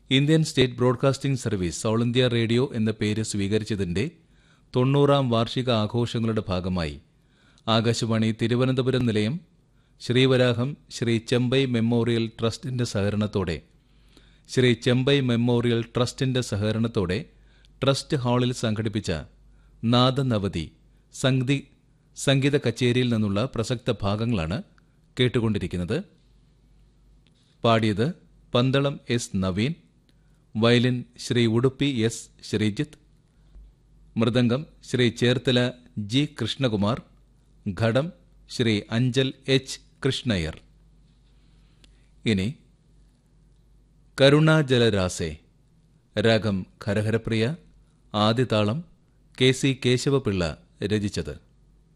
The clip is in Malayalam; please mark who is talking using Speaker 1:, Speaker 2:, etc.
Speaker 1: Indian state broadcasting service all India radio എന്ന പേര് സ്വീകരിച്ചതിന്റെ തൊണ്ണൂറാം വാർഷിക ആഘോഷങ്ങളുടെ ഭാഗമായി ആകാശവാണി തിരുവനന്തപുരം നിലയം ശ്രീവരാഹം ശ്രീ ചെമ്പൈ മെമ്മോറിയൽ ട്രസ്റ്റിന്റെ സഹകരണത്തോടെ ശ്രീ ചെമ്പൈ മെമ്മോറിയൽ ട്രസ്റ്റിന്റെ സഹകരണത്തോടെ ട്രസ്റ്റ് ഹാളിൽ സംഘടിപ്പിച്ച നാദനവതി സംഗീ സംഗീത കച്ചേരിയിൽ നിന്നുള്ള പ്രസക്ത ഭാഗങ്ങളാണ് കേട്ടുകൊണ്ടിരിക്കുന്നത് പാടിയത് Pandalam S Naveen violin Shri Udupi S Sreejith mridangam Shri Cherthala G Krishnakumar ghatam Shri Anchal H Krishnayyar ഇനി കരുണാജലരാസേ രാഗം ഖരഹരപ്രിയ ആദ്യതാളം കെ സി കേശവപിള്ള രചിച്ചത്